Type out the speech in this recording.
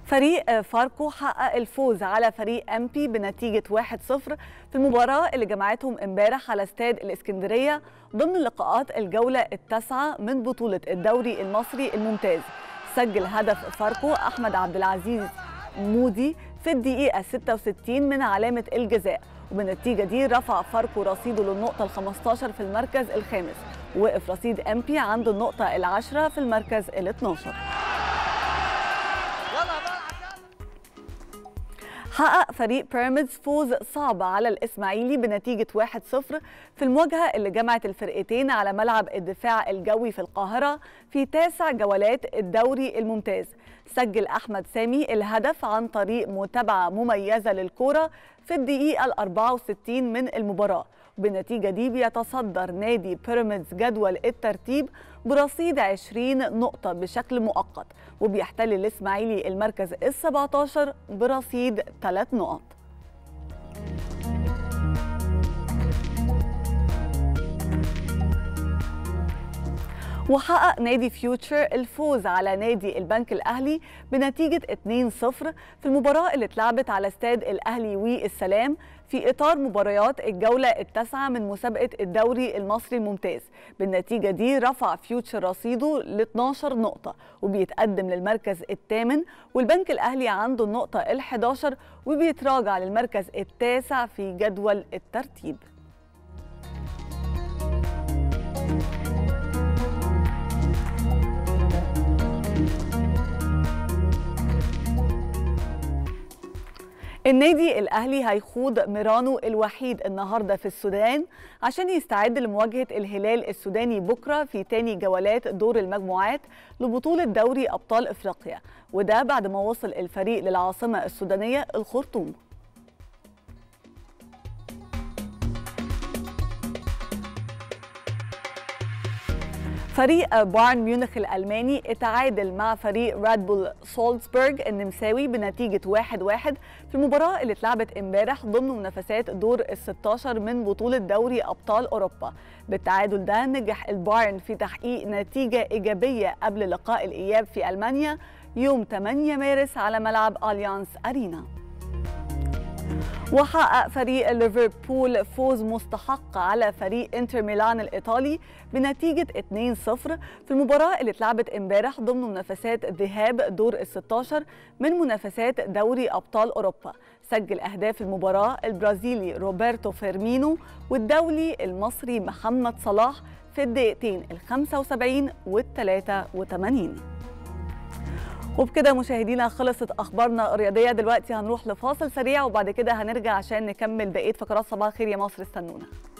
فريق فاركو حقق الفوز على فريق امبي بنتيجة 1-0 في المباراة اللي جمعتهم امبارح على استاد الاسكندرية ضمن لقاءات الجولة التاسعة من بطولة الدوري المصري الممتاز سجل هدف فاركو أحمد عبد العزيز مودي في الدقيقة 66 من علامة الجزاء وبالنتيجة دي رفع فاركو رصيده للنقطة ال 15 في المركز الخامس وقف رصيد امبي عند النقطة العاشرة في المركز ال 12 حقق فريق بيراميدز فوز صعب على الإسماعيلي بنتيجة 1-0 في المواجهة اللي جمعت الفرقتين على ملعب الدفاع الجوي في القاهرة في تاسع جولات الدوري الممتاز سجل أحمد سامي الهدف عن طريق متابعة مميزة للكرة في الدقيقة ال 64 من المباراة بالنتيجة دي بيتصدر نادي بيراميدز جدول الترتيب برصيد 20 نقطة بشكل مؤقت وبيحتل الإسماعيلي المركز ال 17 برصيد 3 نقط وحقق نادي فيوتشر الفوز على نادي البنك الأهلي بنتيجة 2-0 في المباراة اللي اتلعبت على استاد الأهلي والسلام في إطار مباريات الجولة التاسعة من مسابقة الدوري المصري الممتاز بالنتيجة دي رفع فيوتشر رصيده ل 12 نقطة وبيتقدم للمركز الثامن والبنك الأهلي عنده النقطة ال 11 وبيتراجع للمركز التاسع في جدول الترتيب النادي الاهلي هيخوض ميرانو الوحيد النهارده في السودان عشان يستعد لمواجهه الهلال السوداني بكره في تاني جولات دور المجموعات لبطوله دوري ابطال افريقيا وده بعد ما وصل الفريق للعاصمه السودانيه الخرطوم فريق بايرن ميونخ الألماني اتعادل مع فريق راد بول سولزبورغ النمساوي بنتيجة 1-1 في المباراة اللي اتلعبت امبارح ضمن منافسات دور ال 16 من بطولة دوري أبطال أوروبا بالتعادل ده نجح البايرن في تحقيق نتيجة إيجابية قبل لقاء الإياب في ألمانيا يوم 8 مارس على ملعب أليانس أرينا وحقق فريق ليفربول فوز مستحق على فريق انتر ميلان الايطالي بنتيجه 2-0 في المباراه اللي اتلعبت امبارح ضمن منافسات ذهاب دور ال 16 من منافسات دوري ابطال اوروبا سجل اهداف المباراه البرازيلي روبرتو فيرمينو والدولي المصري محمد صلاح في الدقيقتين ال 75 وال 83 وبكده مشاهدينا خلصت اخبارنا الرياضيه دلوقتي هنروح لفاصل سريع وبعد كده هنرجع عشان نكمل بقيه فقرات صباح الخير يا مصر استنونا